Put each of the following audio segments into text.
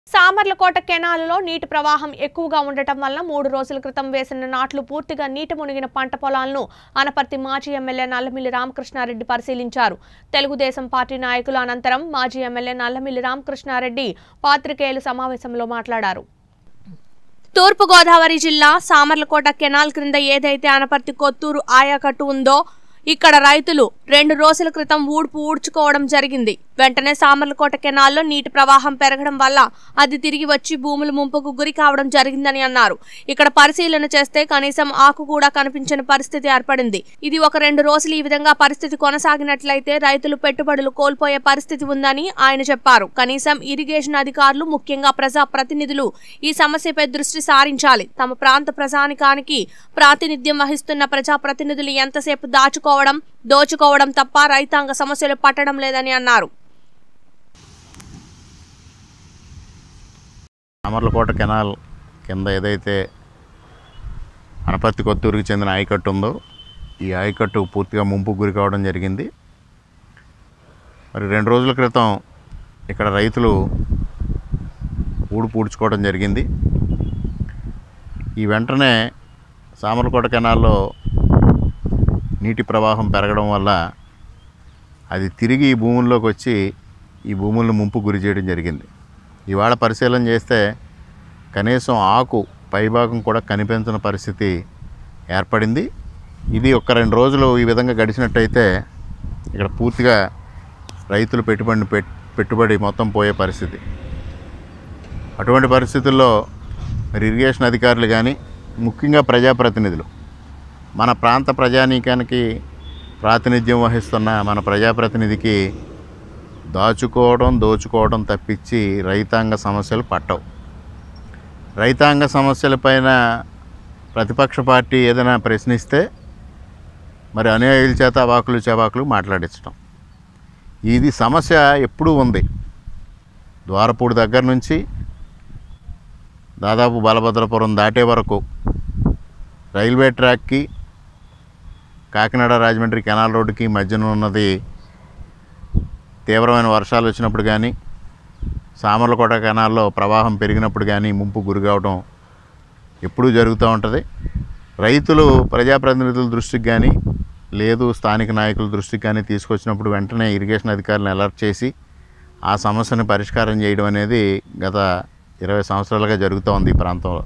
సామర్లకోట కెనాలులో నీటి ప్రవాహం ఎక్కువగా ఉండటం వల్ల మూడు రోజుల క్రితం వేసిన నాట్లు పూర్తిగా నీట మునిగిన పంట పొలాలను అనపర్తి మాజీ ఎమ్మెల్యే నల్లమిల్లి రామకృష్ణారెడ్డి పరిశీలించారు తెలుగుదేశం పార్టీ నాయకులు అనంతరం మాజీ ఎమ్మెల్యే నల్లమిల్లి రామకృష్ణారెడ్డి పాత్రికేయుల సమావేశంలో మాట్లాడారు తూర్పుగోదావరి జిల్లా సామర్లకోట కెనాల్ క్రింద ఏదైతే అనపర్తి కొత్తూరు ఆయాకట్టు ఉందో ఇక్కడ రైతులు రెండు రోజుల క్రితం ఊడ్పు ఊడ్చుకోవడం జరిగింది వెంటనే సామర్లకోట కెనాల్లో నీటి ప్రవాహం పెరగడం వల్ల అది తిరిగి వచ్చి భూములు ముంపుకు గురి కావడం జరిగిందని అన్నారు ఇక్కడ పరిశీలన చేస్తే కనీసం ఆకు కూడా కనిపించని పరిస్థితి ఏర్పడింది ఇది ఒక రెండు రోజులు ఈ విధంగా పరిస్థితి కొనసాగినట్లయితే రైతులు పెట్టుబడులు కోల్పోయే పరిస్థితి ఉందని ఆయన చెప్పారు కనీసం ఇరిగేషన్ అధికారులు ముఖ్యంగా ప్రజా ప్రతినిధులు ఈ సమస్యపై దృష్టి సారించాలి తమ ప్రాంత ప్రజానికానికి ప్రాతినిధ్యం వహిస్తున్న ప్రజా ప్రతినిధులు ఎంతసేపు దాచుకోవడం దోచుకోవడం తప్ప రైతాంగ సమస్యలు పట్టడం లేదని అన్నారు అమర్లకోట కెనాల్ కింద ఏదైతే అనపర్తి కొత్తూరుకి చెందిన ఆయకట్టు ఉందో ఈ ఆయకట్టు పూర్తిగా ముంపు గురి కావడం జరిగింది మరి రెండు రోజుల క్రితం ఇక్కడ రైతులు ఊడు పూడ్చుకోవడం జరిగింది ఈ వెంటనే సామర్లకోట కెనాల్లో నీటి ప్రవాహం పెరగడం వల్ల అది తిరిగి ఈ భూముల్లోకి వచ్చి ఈ భూములను ముంపు గురి చేయడం జరిగింది ఇవాళ పరిశీలన చేస్తే కనీసం ఆకు పైభాగం కూడా కనిపించని పరిస్థితి ఏర్పడింది ఇది ఒక రెండు రోజులు ఈ విధంగా గడిచినట్టయితే ఇక్కడ పూర్తిగా రైతులు పెట్టుబడి పెట్- పెట్టుబడి మొత్తం పోయే పరిస్థితి అటువంటి పరిస్థితుల్లో మరి ఇరిగేషన్ అధికారులు కానీ ముఖ్యంగా ప్రజాప్రతినిధులు మన ప్రాంత ప్రజానీకానికి ప్రాతినిధ్యం వహిస్తున్న మన ప్రజాప్రతినిధికి దాచుకోవడం దోచుకోవడం తప్పించి రైతాంగ సమస్యలు పట్టవు రైతాంగ సమస్యలపైన ప్రతిపక్ష పార్టీ ఏదైనా ప్రశ్నిస్తే మరి అనుయాయుల చేత అవాకులు చవాకులు మాట్లాడించడం ఇది సమస్య ఎప్పుడూ ఉంది ద్వారపూడి దగ్గర నుంచి దాదాపు బలభద్రపురం దాటే వరకు రైల్వే ట్రాక్కి కాకినాడ రాజమండ్రి కెనాల్ రోడ్డుకి మధ్యన ఉన్నది తీవ్రమైన వర్షాలు వచ్చినప్పుడు కానీ సామర్లకోట కెనాల్లో ప్రవాహం పెరిగినప్పుడు కానీ ముంపు గురి కావడం ఎప్పుడూ జరుగుతూ ఉంటుంది రైతులు ప్రజాప్రతినిధుల దృష్టికి కానీ లేదు స్థానిక నాయకుల దృష్టికి కానీ తీసుకొచ్చినప్పుడు వెంటనే ఇరిగేషన్ అధికారులను అలర్ట్ చేసి ఆ సమస్యను పరిష్కారం చేయడం అనేది గత ఇరవై సంవత్సరాలుగా జరుగుతూ ఉంది ఈ ప్రాంతంలో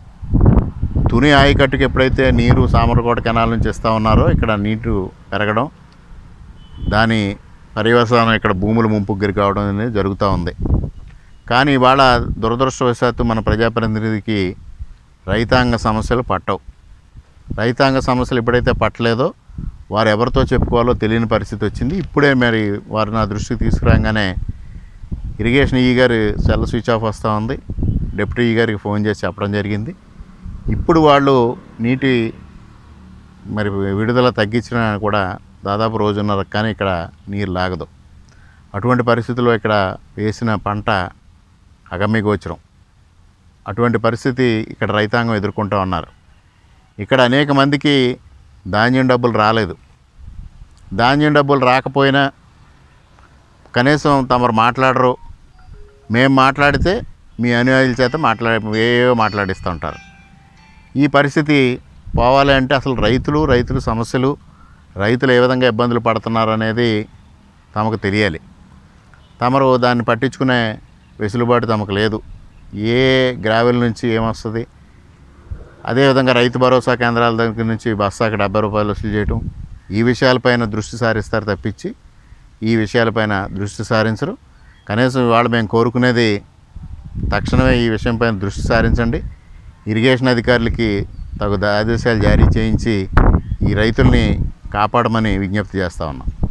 తుని ఆయకట్టుకి ఎప్పుడైతే నీరు సామర్లకోట కెనాల్ నుంచి ఇస్తూ ఉన్నారో ఇక్కడ నీరు పెరగడం దాని పర్యవసానం ఇక్కడ భూములు ముంపుకు గురి కావడం అనేది జరుగుతూ ఉంది కానీ ఇవాళ దురదృష్టవశాత్తు మన ప్రజాప్రతినిధికి రైతాంగ సమస్యలు పట్టవు రైతాంగ సమస్యలు ఎప్పుడైతే పట్టలేదో వారు ఎవరితో చెప్పుకోవాలో తెలియని పరిస్థితి వచ్చింది ఇప్పుడే మరి వారు నా దృష్టికి తీసుకురాగానే ఇరిగేషన్ ఈ గారి సెల్ స్విచ్ ఆఫ్ వస్తూ ఉంది డిప్యూటీ ఈ గారికి ఫోన్ చేసి చెప్పడం జరిగింది ఇప్పుడు వాళ్ళు నీటి మరి విడుదల తగ్గించిన కూడా దాదాపు రోజున్నర కానీ ఇక్కడ నీరు లాగదు అటువంటి పరిస్థితుల్లో ఇక్కడ వేసిన పంట అగమ్యగోచరం అటువంటి పరిస్థితి ఇక్కడ రైతాంగం ఎదుర్కొంటూ ఉన్నారు ఇక్కడ అనేక మందికి ధాన్యం డబ్బులు రాలేదు ధాన్యం డబ్బులు రాకపోయినా కనీసం తమరు మాట్లాడరు మేము మాట్లాడితే మీ అనుయాయుల చేత మాట్లాడే ఏవో మాట్లాడిస్తూ ఉంటారు ఈ పరిస్థితి పోవాలి అంటే అసలు రైతులు రైతుల సమస్యలు రైతులు ఏ విధంగా ఇబ్బందులు పడుతున్నారు అనేది తమకు తెలియాలి తమరు దాన్ని పట్టించుకునే వెసులుబాటు తమకు లేదు ఏ గ్రావెల్ నుంచి ఏమొస్తుంది అదేవిధంగా రైతు భరోసా కేంద్రాల దగ్గర నుంచి బస్తాకి డెబ్బై రూపాయలు వసూలు చేయటం ఈ విషయాలపైన దృష్టి సారిస్తారు తప్పించి ఈ విషయాలపైన దృష్టి సారించరు కనీసం ఇవాళ మేము కోరుకునేది తక్షణమే ఈ విషయంపైన దృష్టి సారించండి ఇరిగేషన్ అధికారులకి తగు ఆదేశాలు జారీ చేయించి ఈ రైతుల్ని కాపాడమని విజ్ఞప్తి చేస్తా ఉన్నాం